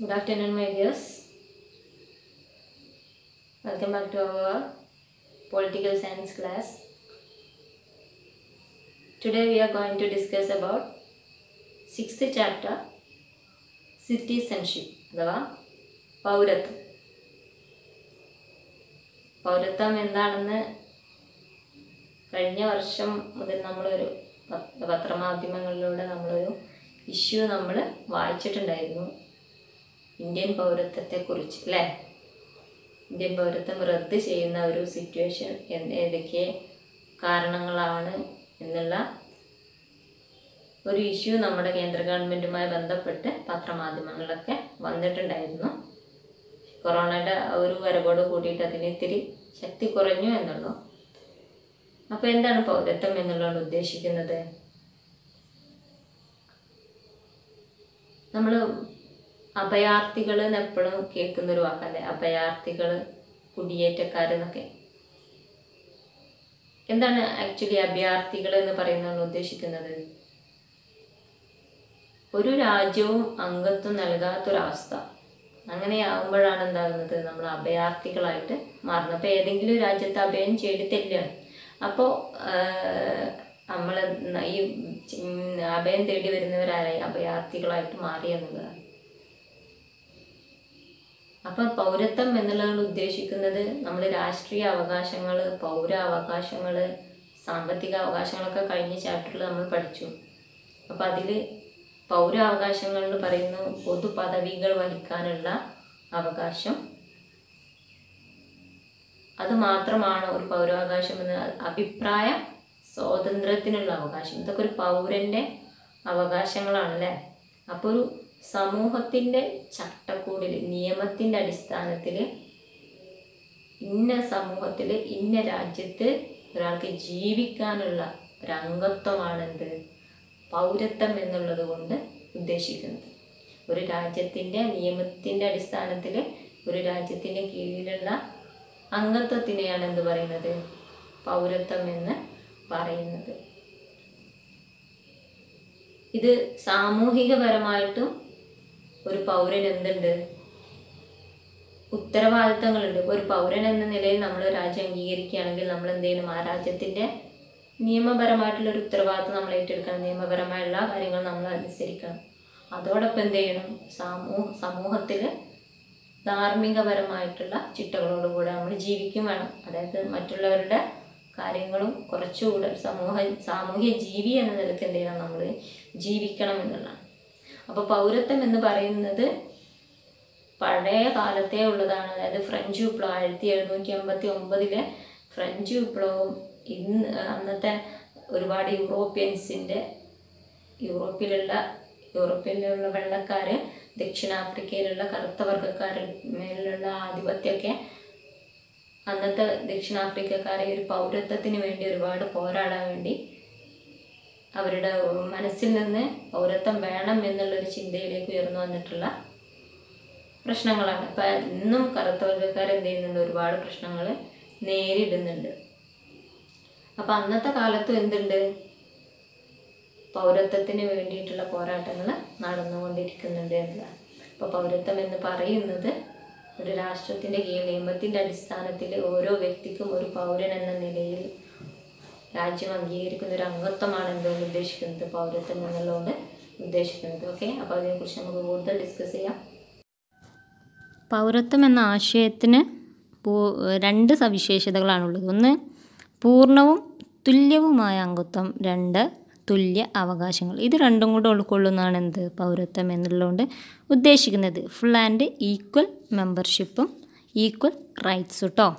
Good afternoon, my dears. Welcome back to our political science class. Today we are going to discuss about sixth chapter citizenship അഥവാ പൗരത്വം പൗരത്വം എന്താണെന്ന് കഴിഞ്ഞ വർഷം മുതൽ നമ്മളൊരു പ- പത്രമാധ്യമങ്ങളിലൂടെ നമ്മളൊരു ഇഷ്യൂ നമ്മൾ വായിച്ചിട്ടുണ്ടായിരുന്നു ഇന്ത്യൻ പൗരത്വത്തെക്കുറിച്ച് അല്ലേ ഇന്ത്യൻ പൗരത്വം റദ്ദ് ചെയ്യുന്ന ഒരു സിറ്റുവേഷൻ എന്ത് ഏതൊക്കെ കാരണങ്ങളാണ് എന്നുള്ള ഒരു ഇഷ്യൂ നമ്മുടെ കേന്ദ്ര ഗവൺമെൻറ്റുമായി ബന്ധപ്പെട്ട് പത്രമാധ്യമങ്ങളിലൊക്കെ വന്നിട്ടുണ്ടായിരുന്നു കൊറോണയുടെ ആ ഒരു വരവോട് കൂടിയിട്ട് അതിന് ഇത്തിരി ശക്തി കുറഞ്ഞു എന്നുള്ളൂ അപ്പോൾ എന്താണ് പൗരത്വം എന്നുള്ളതാണ് ഉദ്ദേശിക്കുന്നത് നമ്മൾ അഭയാർത്ഥികൾ എന്ന് എപ്പോഴും കേൾക്കുന്ന ഒരു വാക്കല്ലേ അഭയാർത്ഥികൾ കുടിയേറ്റക്കാർ എന്നൊക്കെ എന്താണ് ആക്ച്വലി അഭയാർത്ഥികൾ എന്ന് പറയുന്നതാണ് ഉദ്ദേശിക്കുന്നത് ഒരു രാജ്യവും അംഗത്വം നൽകാത്തൊരവസ്ഥ അങ്ങനെയാകുമ്പോഴാണ് എന്താകുന്നത് നമ്മൾ അഭയാർത്ഥികളായിട്ട് മാറുന്നത് അപ്പോൾ ഏതെങ്കിലും രാജ്യത്ത് അഭയം തേടിത്തല്ലാണ് അപ്പോൾ നമ്മൾ ഈ ഉം, അഭയം തേടി വരുന്നവരാരായി അഭയാർത്ഥികളായിട്ട് മാറി എന്നുള്ളതാണ് അപ്പം പൗരത്വം എന്നുള്ളതാണ് ഉദ്ദേശിക്കുന്നത് നമ്മൾ രാഷ്ട്രീയ അവകാശങ്ങൾ പൗര അവകാശങ്ങൾ സാമ്പത്തിക അവകാശങ്ങളൊക്കെ കഴിഞ്ഞ ചാപ്റ്ററിൽ നമ്മൾ പഠിച്ചു അപ്പം അതിൽ പൗരാവകാശങ്ങൾ എന്ന് പറയുന്നു പൊതു പദവികൾ വഹിക്കാനുള്ള അവകാശം അത് മാത്രമാണ് ഒരു പൗരാവകാശം എന്ന അഭിപ്രായ സ്വാതന്ത്ര്യത്തിനുള്ള അവകാശം ഇതൊക്കെ ഒരു പൗരൻ്റെ അവകാശങ്ങളാണല്ലേ അപ്പോൾ ഒരു സമൂഹത്തിൻ്റെ ചട്ടക്കൂടിൽ നിയമത്തിൻ്റെ അടിസ്ഥാനത്തിൽ ഇന്ന സമൂഹത്തിൽ ഇന്ന രാജ്യത്ത് ഒരാൾക്ക് ജീവിക്കാനുള്ള ഒരു അംഗത്വമാണെന്ത് പൗരത്വം എന്നുള്ളത് കൊണ്ട് ഉദ്ദേശിക്കുന്നത് ഒരു രാജ്യത്തിൻ്റെ നിയമത്തിൻ്റെ അടിസ്ഥാനത്തിൽ ഒരു രാജ്യത്തിൻ്റെ കീഴിലുള്ള അംഗത്വത്തിനെയാണ് എന്ത് പറയുന്നത് പൗരത്വം എന്ന് പറയുന്നത് ഇത് സാമൂഹികപരമായിട്ടും ഒരു പൗരൻ എന്തുണ്ട് ഉത്തരവാദിത്തങ്ങളുണ്ട് ഇപ്പോൾ ഒരു പൗരൻ എന്ന നിലയിൽ നമ്മൾ രാജ്യം അംഗീകരിക്കുകയാണെങ്കിൽ നമ്മൾ എന്ത് ചെയ്യണം ആ രാജ്യത്തിൻ്റെ നിയമപരമായിട്ടുള്ള ഒരു ഉത്തരവാദിത്തം നമ്മൾ ഏറ്റെടുക്കണം നിയമപരമായ എല്ലാ കാര്യങ്ങളും നമ്മൾ അനുസരിക്കണം അതോടൊപ്പം എന്ത് ചെയ്യണം സമൂഹ സമൂഹത്തിൽ ധാർമ്മികപരമായിട്ടുള്ള ചിട്ടകളോടുകൂടെ നമ്മൾ ജീവിക്കും വേണം അതായത് മറ്റുള്ളവരുടെ കാര്യങ്ങളും കുറച്ചുകൂടെ സമൂഹ സാമൂഹ്യ ജീവി എന്ന നിലയ്ക്ക് എന്ത് ചെയ്യണം നമ്മൾ ജീവിക്കണം എന്നുള്ളതാണ് അപ്പോൾ പൗരത്വം എന്ന് പറയുന്നത് പഴയ കാലത്തേ ഉള്ളതാണ് അതായത് ഫ്രഞ്ച് വിപ്ലവം ആയിരത്തി എഴുന്നൂറ്റി എൺപത്തി ഒമ്പതിലെ ഫ്രഞ്ച് വിപ്ലവവും ഇന്ന് അന്നത്തെ ഒരുപാട് യൂറോപ്യൻസിൻ്റെ യൂറോപ്പിലുള്ള യൂറോപ്പിലുള്ള വെള്ളക്കാർ ദക്ഷിണാഫ്രിക്കയിലുള്ള കറുത്ത വർഗ്ഗക്കാരിൽ മേലുള്ള ആധിപത്യമൊക്കെ അന്നത്തെ ദക്ഷിണാഫ്രിക്കക്കാരെ ഒരു പൗരത്വത്തിന് വേണ്ടി ഒരുപാട് പോരാടാൻ വേണ്ടി അവരുടെ മനസ്സിൽ നിന്ന് പൗരത്വം വേണം എന്നുള്ളൊരു ചിന്തയിലേക്ക് ഉയർന്നു വന്നിട്ടുള്ള പ്രശ്നങ്ങളാണ് ഇപ്പം ഇന്നും കറുത്ത വർഗ്ഗക്കാർ എന്ത് ചെയ്യുന്നുണ്ട് ഒരുപാട് പ്രശ്നങ്ങൾ നേരിടുന്നുണ്ട് അപ്പം അന്നത്തെ കാലത്തും എന്തുണ്ട് പൗരത്വത്തിന് വേണ്ടിയിട്ടുള്ള പോരാട്ടങ്ങൾ നടന്നുകൊണ്ടിരിക്കുന്നുണ്ട് എന്നതാണ് അപ്പോൾ പൗരത്വം എന്ന് പറയുന്നത് ഒരു രാഷ്ട്രത്തിൻ്റെ കീഴിൽ നിയമത്തിൻ്റെ അടിസ്ഥാനത്തിൽ ഓരോ വ്യക്തിക്കും ഒരു പൗരൻ എന്ന നിലയിൽ രാജ്യം അംഗീകരിക്കുന്ന ഒരു അംഗത്വമാണ് എന്തുകൊണ്ട് ഉദ്ദേശിക്കുന്നത് പൗരത്വം എന്നുള്ളതുകൊണ്ട് ഉദ്ദേശിക്കുന്നത് ഓക്കെ അപ്പോൾ അതിനെക്കുറിച്ച് നമുക്ക് കൂടുതൽ ഡിസ്കസ് ചെയ്യാം പൗരത്വം എന്ന ആശയത്തിന് പൂ- രണ്ട് സവിശേഷതകളാണുള്ളത് ഒന്ന് പൂർണ്ണവും തുല്യവുമായ അംഗത്വം രണ്ട് തുല്യ അവകാശങ്ങൾ ഇത് രണ്ടും കൂടെ ഉൾക്കൊള്ളുന്നതാണ് എന്ത് പൗരത്വം എന്നുള്ളതുകൊണ്ട് ഉദ്ദേശിക്കുന്നത് ഫുൾ ആൻഡ് ഈക്വൽ മെമ്പർഷിപ്പും ഈക്വൽ റൈറ്റ്സും കേട്ടോ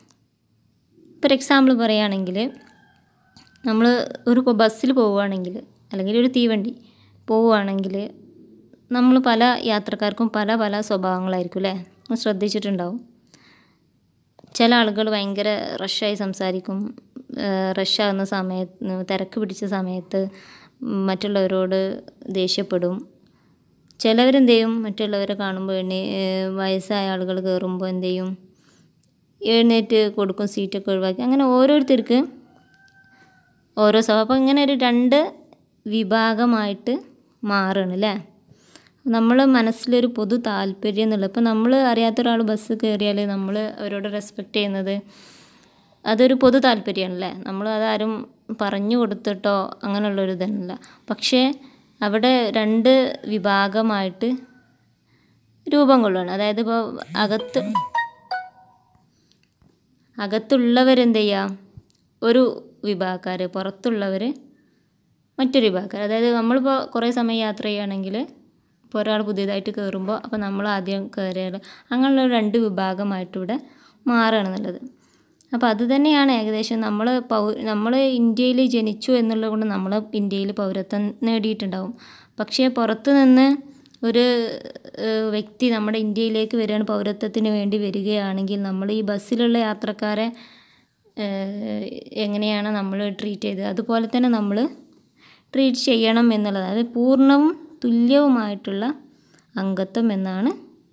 ഫോർ എക്സാമ്പിൾ പറയുകയാണെങ്കിൽ നമ്മൾ ഒരു ഇപ്പോൾ ബസ്സിൽ പോവുകയാണെങ്കിൽ അല്ലെങ്കിൽ ഒരു തീവണ്ടി പോവുകയാണെങ്കിൽ നമ്മൾ പല യാത്രക്കാർക്കും പല പല സ്വഭാവങ്ങളായിരിക്കും അല്ലേ നിങ്ങൾ ശ്രദ്ധിച്ചിട്ടുണ്ടാവും ചില ആളുകൾ ഭയങ്കര റഷായി സംസാരിക്കും റഷാകുന്ന സമയത്ത് തിരക്ക് പിടിച്ച സമയത്ത് മറ്റുള്ളവരോട് ദേഷ്യപ്പെടും ചിലവരെന്ത് ചെയ്യും മറ്റുള്ളവരെ കാണുമ്പോൾ എണ്ണി വയസ്സായ ആളുകൾ കയറുമ്പോൾ എന്ത് ചെയ്യും എഴുന്നേറ്റ് കൊടുക്കും സീറ്റൊക്കെ ഒഴിവാക്കി അങ്ങനെ ഓരോരുത്തർക്ക് ഓരോ സ്വഭാവം അപ്പോൾ ഇങ്ങനെ ഒരു രണ്ട് വിഭാഗമായിട്ട് മാറുകയാണ് അല്ലേ നമ്മൾ മനസ്സിലൊരു പൊതു താല്പര്യം എന്നുള്ളത് ഇപ്പോൾ നമ്മൾ അറിയാത്ത ഒരാൾ ബസ് കയറിയാൽ നമ്മൾ അവരോട് റെസ്പെക്റ്റ് ചെയ്യുന്നത് അതൊരു പൊതു താല്പര്യമാണല്ലേ നമ്മൾ അതാരും പറഞ്ഞു കൊടുത്തിട്ടോ അങ്ങനെയുള്ളൊരു ഇതല്ല പക്ഷേ അവിടെ രണ്ട് വിഭാഗമായിട്ട് രൂപം കൊള്ളുകയാണ് അതായത് ഇപ്പോൾ അകത്ത് അകത്തുള്ളവരെന്ത് ചെയ്യുക ഒരു വിഭാഗക്കാർ പുറത്തുള്ളവർ മറ്റൊരു വിഭാഗക്കാർ അതായത് നമ്മളിപ്പോൾ കുറേ സമയം യാത്ര ചെയ്യുകയാണെങ്കിൽ ഇപ്പോൾ ഒരാൾ പുതിയതായിട്ട് കയറുമ്പോൾ അപ്പോൾ നമ്മൾ ആദ്യം കയറിയാൽ അങ്ങനെയുള്ള രണ്ട് വിഭാഗമായിട്ട് ഇവിടെ മാറുകയാണെന്നുള്ളത് അപ്പോൾ അത് തന്നെയാണ് ഏകദേശം നമ്മൾ പൗ നമ്മൾ ഇന്ത്യയിൽ ജനിച്ചു എന്നുള്ളത് കൊണ്ട് നമ്മൾ ഇന്ത്യയിൽ പൗരത്വം നേടിയിട്ടുണ്ടാവും പക്ഷേ പുറത്ത് നിന്ന് ഒരു ഏഹ്, വ്യക്തി നമ്മുടെ ഇന്ത്യയിലേക്ക് വരികയാണ് പൗരത്വത്തിന് വേണ്ടി വരികയാണെങ്കിൽ നമ്മൾ ഈ ബസ്സിലുള്ള യാത്രക്കാരെ ഏഹ്, എങ്ങനെയാണ് നമ്മൾ ട്രീറ്റ് ചെയ്തത് അതുപോലെ തന്നെ നമ്മൾ ട്രീറ്റ് ചെയ്യണം എന്നുള്ളത് അതായത് പൂർണ്ണവും തുല്യവുമായിട്ടുള്ള അംഗത്വം എന്നാണ്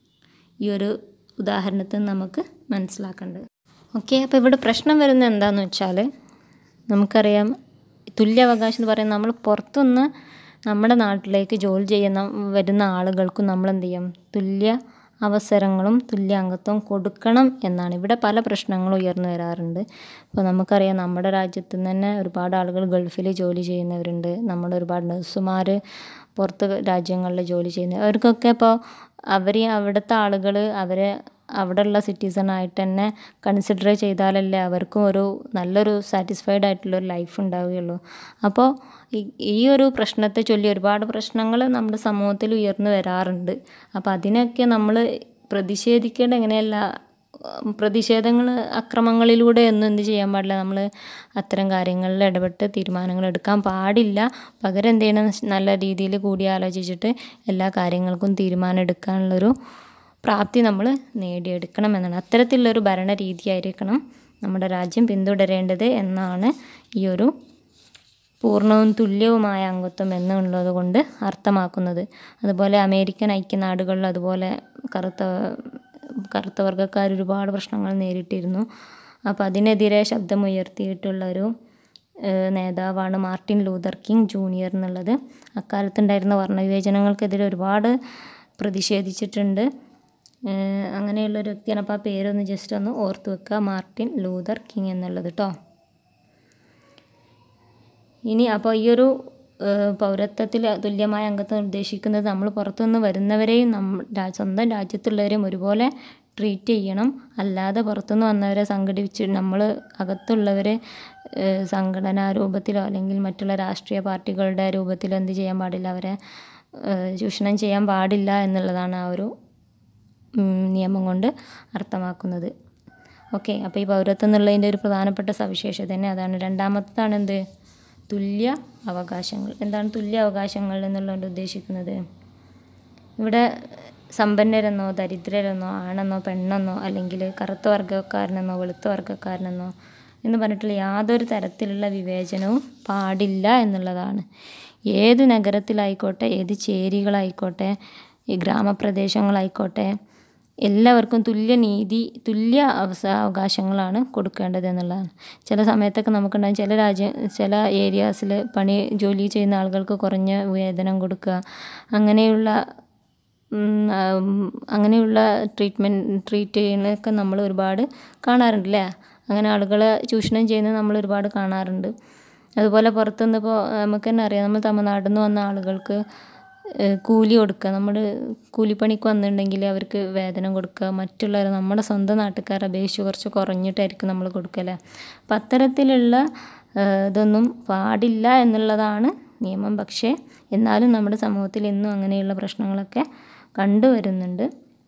ഈ ഒരു ഉദാഹരണത്തിൽ നിന്ന് നമുക്ക് മനസ്സിലാക്കേണ്ടത് ഓക്കെ അപ്പോൾ ഇവിടെ പ്രശ്നം വരുന്നത് എന്താണെന്ന് വെച്ചാൽ നമുക്കറിയാം തുല്യാവകാശം എന്ന് പറയുന്നത് നമ്മൾ പുറത്തുനിന്ന് നമ്മുടെ നാട്ടിലേക്ക് ജോലി ചെയ്യുന്ന വരുന്ന ആളുകൾക്കും നമ്മൾ എന്ത് ചെയ്യും തുല്യ അവസരങ്ങളും തുല്യ അംഗത്വം കൊടുക്കണം എന്നാണ് ഇവിടെ പല പ്രശ്നങ്ങളും ഉയർന്നു വരാറുണ്ട് ഇപ്പോൾ നമുക്കറിയാം നമ്മുടെ രാജ്യത്ത് നിന്ന് തന്നെ ഒരുപാട് ആളുകൾ ഗൾഫിൽ ജോലി ചെയ്യുന്നവരുണ്ട് നമ്മുടെ ഒരുപാട് നഴ്സുമാർ പുറത്ത് രാജ്യങ്ങളിൽ ജോലി ചെയ്യുന്ന അവർക്കൊക്കെ ഇപ്പോൾ അവർ അവിടുത്തെ ആളുകൾ അവരെ അവിടെയുള്ള സിറ്റിസൺ ആയിട്ട് തന്നെ കൺസിഡർ ചെയ്താലല്ലേ അവർക്കും ഒരു നല്ലൊരു സാറ്റിസ്ഫൈഡ് ആയിട്ടുള്ളൊരു ലൈഫ് ഉണ്ടാവുകയുള്ളൂ അപ്പോൾ ഈ- ഈ ഒരു പ്രശ്നത്തെ ചൊല്ലി ഒരുപാട് പ്രശ്നങ്ങൾ നമ്മുടെ സമൂഹത്തിൽ ഉയർന്നു വരാറുണ്ട് അപ്പോൾ അതിനൊക്കെ നമ്മൾ പ്രതിഷേധിക്കേണ്ട എങ്ങനെയല്ല ഉം, പ്രതിഷേധങ്ങൾ അക്രമങ്ങളിലൂടെ ഒന്നും എന്ത് ചെയ്യാൻ പാടില്ല നമ്മൾ അത്തരം കാര്യങ്ങളിൽ ഇടപെട്ട് തീരുമാനങ്ങൾ എടുക്കാൻ പാടില്ല പകരം എന്ത് ചെയ്യണം നല്ല രീതിയിൽ കൂടിയാലോചിച്ചിട്ട് എല്ലാ കാര്യങ്ങൾക്കും തീരുമാനം എടുക്കാനുള്ളൊരു പ്രാപ്തി നമ്മൾ നേടിയെടുക്കണം എന്നാണ് അത്തരത്തിലുള്ളൊരു ഭരണ രീതിയായിരിക്കണം നമ്മുടെ രാജ്യം പിന്തുടരേണ്ടത് എന്നാണ് ഈ ഒരു പൂർണ്ണവും തുല്യവുമായ അംഗത്വം എന്നുള്ളത് കൊണ്ട് അർത്ഥമാക്കുന്നത് അതുപോലെ അമേരിക്കൻ ഐക്യനാടുകളിൽ അതുപോലെ കറുത്ത കറുത്ത വർഗ്ഗക്കാർ ഒരുപാട് പ്രശ്നങ്ങൾ നേരിട്ടിരുന്നു അപ്പോൾ അതിനെതിരെ ശബ്ദമുയർത്തിയിട്ടുള്ള ഒരു ഏഹ്, നേതാവാണ് മാർട്ടിൻ ലൂതർ കിങ് ജൂനിയർ എന്നുള്ളത് അക്കാലത്തുണ്ടായിരുന്ന വർണ്ണവിവേചനങ്ങൾക്കെതിരെ ഒരുപാട് പ്രതിഷേധിച്ചിട്ടുണ്ട് ഏഹ്, അങ്ങനെയുള്ളൊരു വ്യക്തിയാണ് അപ്പോൾ ആ പേരൊന്ന് ജസ്റ്റ് ഒന്ന് ഓർത്ത് വെക്കുക മാർട്ടിൻ ലൂതർ കിങ് എന്നുള്ളത് കേട്ടോ ഇനി അപ്പോൾ ഈ ഒരു ഏഹ്, പൗരത്വത്തിൽ തുല്യമായ അംഗത്വം ഉദ്ദേശിക്കുന്നത് നമ്മൾ പുറത്തുനിന്ന് വരുന്നവരെയും നമ്മ രാ- സ്വന്തം രാജ്യത്തുള്ളവരെയും ഒരുപോലെ ട്രീറ്റ് ചെയ്യണം അല്ലാതെ പുറത്തുനിന്ന് വന്നവരെ സംഘടിപ്പിച്ച് നമ്മൾ അകത്തുള്ളവരെ ഏഹ്, സംഘടനാ രൂപത്തിലോ അല്ലെങ്കിൽ മറ്റുള്ള രാഷ്ട്രീയ പാർട്ടികളുടെ രൂപത്തിലോ എന്ത് ചെയ്യാൻ പാടില്ല അവരെ ഏഹ്, ചൂഷണം ചെയ്യാൻ പാടില്ല എന്നുള്ളതാണ് ആ ഒരു ഉം, നിയമം കൊണ്ട് അർത്ഥമാക്കുന്നത് ഓക്കെ അപ്പോൾ ഈ പൗരത്വം എന്നുള്ളതിൻ്റെ ഒരു പ്രധാനപ്പെട്ട സവിശേഷത തന്നെ അതാണ് രണ്ടാമത്തതാണ് എന്ത് തുല്യ അവകാശങ്ങൾ എന്താണ് തുല്യ അവകാശങ്ങൾ എന്നുള്ളതുകൊണ്ട് ഉദ്ദേശിക്കുന്നത് ഇവിടെ സമ്പന്നരെന്നോ ദരിദ്രരെന്നോ ആണെന്നോ പെണ്ണെന്നോ അല്ലെങ്കിൽ കറുത്ത വർഗ്ഗക്കാരനെന്നോ വെളുത്ത വർഗ്ഗക്കാരനെന്നോ എന്ന് പറഞ്ഞിട്ടുള്ള യാതൊരു തരത്തിലുള്ള വിവേചനവും പാടില്ല എന്നുള്ളതാണ് ഏത് നഗരത്തിലായിക്കോട്ടെ ഏത് ചേരികളായിക്കോട്ടെ ഈ ഗ്രാമപ്രദേശങ്ങളായിക്കോട്ടെ എല്ലാവർക്കും തുല്യ നീതി തുല്യ അവസ അവകാശങ്ങളാണ് കൊടുക്കേണ്ടത് എന്നുള്ളതാണ് ചില സമയത്തൊക്കെ നമുക്കുണ്ടാകും ചില രാജ്യ ചില ഏരിയാസിൽ പണി ജോലി ചെയ്യുന്ന ആളുകൾക്ക് കുറഞ്ഞ വേതനം കൊടുക്കുക അങ്ങനെയുള്ള ഉം, ആ, ഉം, അങ്ങനെയുള്ള ട്രീറ്റ്മെൻറ്റ് ട്രീറ്റ് ചെയ്യുന്നതൊക്കെ നമ്മൾ ഒരുപാട് കാണാറുണ്ട് അല്ലേ അങ്ങനെ ആളുകളെ ചൂഷണം ചെയ്യുന്നത് നമ്മൾ ഒരുപാട് കാണാറുണ്ട് അതുപോലെ പുറത്തുനിന്ന് ഇപ്പോൾ നമുക്ക് തന്നെ അറിയാം നമ്മൾ തമിഴ്നാട്ടിൽ നിന്ന് വന്ന ആളുകൾക്ക് ഏഹ്, കൂലി കൊടുക്കുക നമ്മൾ കൂലിപ്പണിക്ക് വന്നിട്ടുണ്ടെങ്കിൽ അവർക്ക് വേതനം കൊടുക്കുക മറ്റുള്ളവർ നമ്മുടെ സ്വന്തം നാട്ടുകാരെ അപേക്ഷിച്ച് കുറച്ച് കുറഞ്ഞിട്ടായിരിക്കും നമ്മൾ കൊടുക്കല്ലേ അപ്പം അത്തരത്തിലുള്ള ഏഹ്, ഇതൊന്നും പാടില്ല എന്നുള്ളതാണ് നിയമം പക്ഷേ എന്നാലും നമ്മുടെ സമൂഹത്തിൽ ഇന്നും അങ്ങനെയുള്ള പ്രശ്നങ്ങളൊക്കെ കണ്ടുവരുന്നുണ്ട്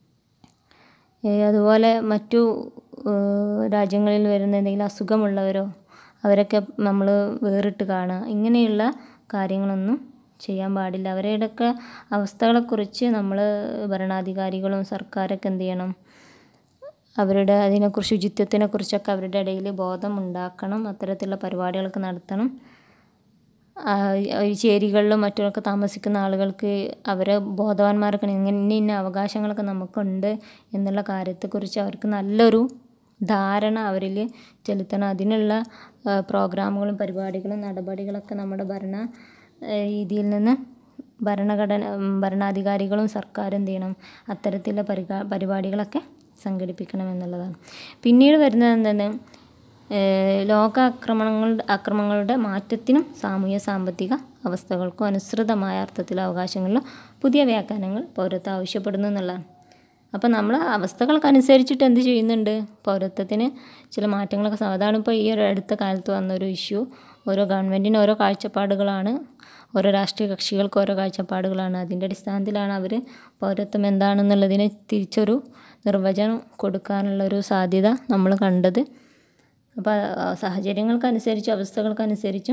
ഏഹ് അതുപോലെ മറ്റു ഏഹ് രാജ്യങ്ങളിൽ വരുന്ന എന്തെങ്കിലും അസുഖമുള്ളവരോ അവരൊക്കെ നമ്മൾ വേറിട്ട് കാണുക ഇങ്ങനെയുള്ള കാര്യങ്ങളൊന്നും ചെയ്യാൻ പാടില്ല അവരുടെയൊക്കെ അവസ്ഥകളെക്കുറിച്ച് നമ്മൾ ഭരണാധികാരികളും സർക്കാരൊക്കെ എന്ത് ചെയ്യണം അവരുടെ അതിനെക്കുറിച്ച് ശുചിത്വത്തിനെക്കുറിച്ചൊക്കെ അവരുടെ ഇടയിൽ ബോധം ഉണ്ടാക്കണം അത്തരത്തിലുള്ള പരിപാടികളൊക്കെ നടത്തണം ആ, ഈ ചേരികളിലും മറ്റുമൊക്കെ താമസിക്കുന്ന ആളുകൾക്ക് അവരെ ബോധവാന്മാരൊക്കെ ഇങ്ങനെ ഇന്ന ഇന്ന അവകാശങ്ങളൊക്കെ നമുക്കുണ്ട് എന്നുള്ള കാര്യത്തെക്കുറിച്ച് അവർക്ക് നല്ലൊരു ധാരണ അവരിൽ ചെലുത്തണം അതിനുള്ള ആ, പ്രോഗ്രാമുകളും പരിപാടികളും നടപടികളൊക്കെ നമ്മുടെ ഭരണ ആ, രീതിയിൽ നിന്ന് ഭരണഘടന ഉം, ഭരണാധികാരികളും സർക്കാരും എന്ത് ചെയ്യണം അത്തരത്തിലുള്ള പരിപാ പരിപാടികളൊക്കെ സംഘടിപ്പിക്കണം എന്നുള്ളതാണ് പിന്നീട് വരുന്നത് എന്താണ് ഏഹ് ലോകാക്രമണങ്ങളുടെ ആക്രമണങ്ങളുടെ മാറ്റത്തിനും സാമൂഹ്യ സാമ്പത്തിക അവസ്ഥകൾക്കും അനുസൃതമായ അർത്ഥത്തിലുള്ള അവകാശങ്ങളിലും പുതിയ വ്യാഖ്യാനങ്ങൾ പൗരത്വം ആവശ്യപ്പെടുന്നു എന്നുള്ളതാണ് അപ്പോൾ നമ്മൾ അവസ്ഥകൾക്കനുസരിച്ചിട്ട് എന്ത് ചെയ്യുന്നുണ്ട് പൗരത്വത്തിന് ചില മാറ്റങ്ങളൊക്കെ സം- അതാണ് ഇപ്പോൾ ഈ ഒരു അടുത്ത കാലത്ത് വന്നൊരു ഇഷ്യൂ ഓരോ ഗവൺമെൻറ്റിന് ഓരോ കാഴ്ചപ്പാടുകളാണ് ഓരോ രാഷ്ട്രീയ കക്ഷികൾക്ക് ഓരോ കാഴ്ചപ്പാടുകളാണ് അതിൻ്റെ അടിസ്ഥാനത്തിലാണ് അവർ പൗരത്വം എന്താണെന്നുള്ളതിന് തിരിച്ചൊരു നിർവചനം കൊടുക്കാനുള്ള ഒരു സാധ്യത നമ്മൾ കണ്ടത് അപ്പോൾ ആ സാഹചര്യങ്ങൾക്കനുസരിച്ചും അവസ്ഥകൾക്കനുസരിച്ചും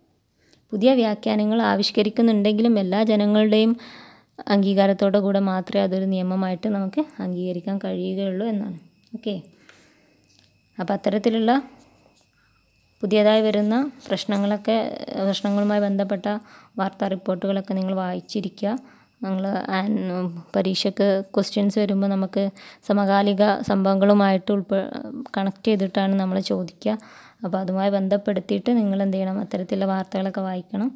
പുതിയ വ്യാഖ്യാനങ്ങൾ ആവിഷ്കരിക്കുന്നുണ്ടെങ്കിലും എല്ലാ ജനങ്ങളുടെയും അംഗീകാരത്തോടു കൂടെ മാത്രമേ അതൊരു നിയമമായിട്ട് നമുക്ക് അംഗീകരിക്കാൻ കഴിയുകയുള്ളൂ എന്നാണ് ഓക്കെ അപ്പോൾ അത്തരത്തിലുള്ള പുതിയതായി വരുന്ന പ്രശ്നങ്ങളൊക്കെ പ്രശ്നങ്ങളുമായി ബന്ധപ്പെട്ട വാർത്താ റിപ്പോർട്ടുകളൊക്കെ നിങ്ങൾ വായിച്ചിരിക്കുക നിങ്ങൾ പരീക്ഷയ്ക്ക് ക്വസ്റ്റ്യൻസ് വരുമ്പോൾ നമുക്ക് സമകാലിക സംഭവങ്ങളുമായിട്ട് ഉൾപ്പെ കണക്ട് ചെയ്തിട്ടാണ് നമ്മൾ ചോദിക്കുക അപ്പോൾ അതുമായി ബന്ധപ്പെടുത്തിയിട്ട് നിങ്ങൾ എന്ത് ചെയ്യണം അത്തരത്തിലുള്ള വാർത്തകളൊക്കെ വായിക്കണം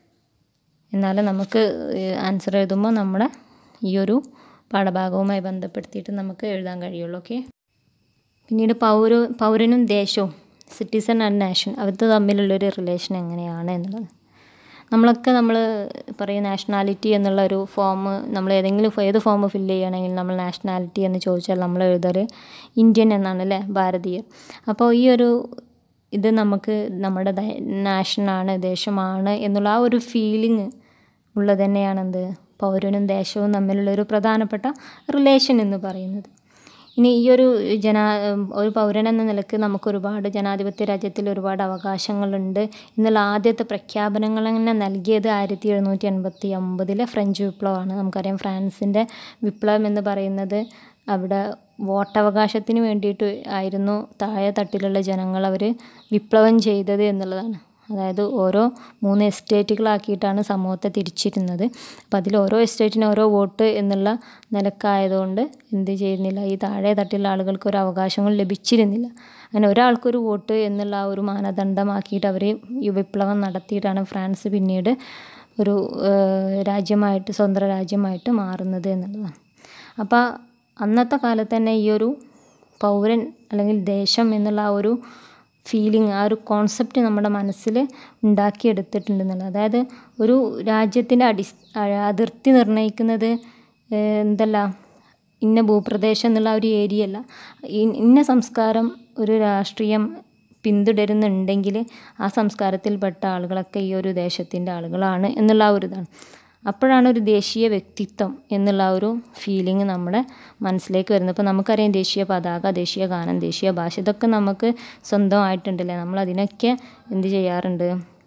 എന്നാലേ നമുക്ക് ആൻസർ എഴുതുമ്പോൾ നമ്മുടെ ഈ ഒരു പാഠഭാഗവുമായി ബന്ധപ്പെടുത്തിയിട്ട് നമുക്ക് എഴുതാൻ കഴിയുള്ളൂ ഓക്കെ പിന്നീട് പൗര പൗരനും ദേശവും സിറ്റിസൺ ആൻഡ് നാഷൻ അവർ തമ്മിലുള്ളൊരു റിലേഷൻ എങ്ങനെയാണ് എന്നുള്ളത് നമ്മളൊക്കെ നമ്മൾ പറയും നാഷണാലിറ്റി എന്നുള്ള ഒരു ഫോം നമ്മൾ ഏതെങ്കിലും ഏത് ഫോം ഫില്ല് ചെയ്യുകയാണെങ്കിൽ നമ്മൾ നാഷണാലിറ്റി എന്ന് ചോദിച്ചാൽ നമ്മൾ എഴുതാറ് ഇന്ത്യൻ എന്നാണ് അല്ലേ ഭാരതീയർ അപ്പോൾ ഈ ഒരു ഇത് നമുക്ക് നമ്മുടെ ദ- നാഷനാണ് ദേശമാണ് എന്നുള്ള ആ ഒരു ഫീലിംഗ് ഉള്ളത് തന്നെയാണ് എന്ത് പൗരനും ദേശവും തമ്മിലുള്ള ഒരു പ്രധാനപ്പെട്ട റിലേഷൻ എന്ന് പറയുന്നത് ഇനി ഈ ഒരു ജനാ ഒരു പൗരൻ എന്ന നിലക്ക് നമുക്ക് ഒരുപാട് ജനാധിപത്യ രാജ്യത്തിൽ ഒരുപാട് അവകാശങ്ങളുണ്ട് എന്നുള്ള ആദ്യത്തെ പ്രഖ്യാപനങ്ങൾ തന്നെ നൽകിയത് ആയിരത്തി എഴുന്നൂറ്റി എൺപത്തി ഒമ്പതിലെ ഫ്രഞ്ച് വിപ്ലവമാണ് നമുക്കറിയാം ഫ്രാൻസിൻ്റെ വിപ്ലവം എന്ന് പറയുന്നത് അവിടെ വോട്ടവകാശത്തിന് വേണ്ടിയിട്ട് ആയിരുന്നു താഴെ തട്ടിലുള്ള ജനങ്ങൾ അവർ വിപ്ലവം ചെയ്തത് എന്നുള്ളതാണ് അതായത് ഓരോ മൂന്ന് എസ്റ്റേറ്റുകളാക്കിയിട്ടാണ് സമൂഹത്തെ തിരിച്ചിരുന്നത് അപ്പോൾ അതിൽ ഓരോ എസ്റ്റേറ്റിന് ഓരോ വോട്ട് എന്നുള്ള നിലക്കായതുകൊണ്ട് എന്ത് ചെയ്യുന്നില്ല ഈ താഴെ തട്ടിലുള്ള ആളുകൾക്ക് ഒരു അവകാശങ്ങൾ ലഭിച്ചിരുന്നില്ല അങ്ങനെ ഒരാൾക്കൊരു വോട്ട് എന്നുള്ള ആ ഒരു മാനദണ്ഡമാക്കിയിട്ട് അവർ ഈ വിപ്ലവം നടത്തിയിട്ടാണ് ഫ്രാൻസ് പിന്നീട് ഒരു ഏഹ്, രാജ്യമായിട്ട് സ്വതന്ത്ര രാജ്യമായിട്ട് മാറുന്നത് എന്നുള്ളതാണ് അപ്പോൾ അന്നത്തെ കാലത്ത് തന്നെ ഈ ഒരു പൗരൻ അല്ലെങ്കിൽ ദേശം എന്നുള്ള ആ ഒരു ഫീലിംഗ് ആ ഒരു കോൺസെപ്റ്റ് നമ്മുടെ മനസ്സിൽ ഉണ്ടാക്കിയെടുത്തിട്ടുണ്ടെന്നുള്ളത് അതായത് ഒരു രാജ്യത്തിൻ്റെ അടി അതിർത്തി നിർണ്ണയിക്കുന്നത് ഏഹ്, എന്തല്ല ഇന്ന ഭൂപ്രദേശം എന്നുള്ള ആ ഒരു ഏരിയ അല്ല ഇ- ഇന്ന സംസ്കാരം ഒരു രാഷ്ട്രീയം പിന്തുടരുന്നുണ്ടെങ്കിൽ ആ സംസ്കാരത്തിൽപ്പെട്ട ആളുകളൊക്കെ ഈ ഒരു ദേശത്തിൻ്റെ ആളുകളാണ് എന്നുള്ള ആ ഒരു ഇതാണ് അപ്പോഴാണ് ഒരു ദേശീയ വ്യക്തിത്വം എന്നുള്ള ആ ഒരു ഫീലിംഗ് നമ്മുടെ മനസ്സിലേക്ക് വരുന്നത് ഇപ്പോൾ നമുക്കറിയാം ദേശീയ പതാക ദേശീയ ഗാനം ദേശീയ ഭാഷ ഇതൊക്കെ നമുക്ക് സ്വന്തമായിട്ടുണ്ടല്ലേ നമ്മൾ അതിനൊക്കെ എന്ത് ചെയ്യാറുണ്ട്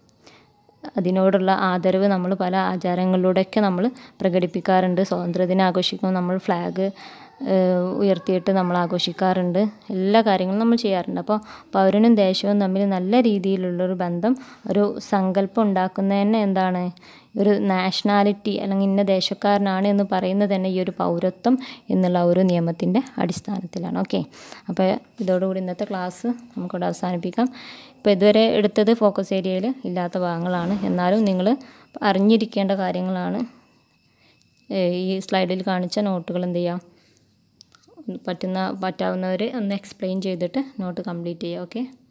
അതിനോടുള്ള ആദരവ് നമ്മൾ പല ആചാരങ്ങളിലൂടെയൊക്കെ നമ്മൾ പ്രകടിപ്പിക്കാറുണ്ട് സ്വാതന്ത്ര്യദിനം ആഘോഷിക്കുമ്പോൾ നമ്മൾ ഫ്ലാഗ് ഉയർത്തിയിട്ട് നമ്മൾ ആഘോഷിക്കാറുണ്ട് എല്ലാ കാര്യങ്ങളും നമ്മൾ ചെയ്യാറുണ്ട് അപ്പോൾ പൗരനും ദേശവും തമ്മിൽ നല്ല രീതിയിലുള്ളൊരു ബന്ധം ഒരു സങ്കല്പം ഉണ്ടാക്കുന്നത് തന്നെ എന്താണ് ഒരു നാഷണാലിറ്റി അല്ലെങ്കിൽ ഇന്ന ദേശക്കാരനാണ് എന്ന് പറയുന്നത് തന്നെ ഈ ഒരു പൗരത്വം എന്നുള്ള ആ ഒരു നിയമത്തിൻ്റെ അടിസ്ഥാനത്തിലാണ് ഓക്കെ അപ്പോൾ ഇതോടുകൂടി ഇന്നത്തെ ക്ലാസ് നമുക്കിവിടെ അവസാനിപ്പിക്കാം ഇപ്പോൾ ഇതുവരെ എടുത്തത് ഫോക്കസ് ഏരിയയിൽ ഇല്ലാത്ത ഭാഗങ്ങളാണ് എന്നാലും നിങ്ങൾ അറിഞ്ഞിരിക്കേണ്ട കാര്യങ്ങളാണ് ഏഹ് ഈ സ്ലൈഡിൽ കാണിച്ച നോട്ടുകൾ എന്ത് ചെയ്യാം പറ്റുന്ന പറ്റാവുന്നവർ ഒന്ന് എക്സ്പ്ലെയിൻ ചെയ്തിട്ട് നോട്ട് കംപ്ലീറ്റ് ചെയ്യുക ഓക്കെ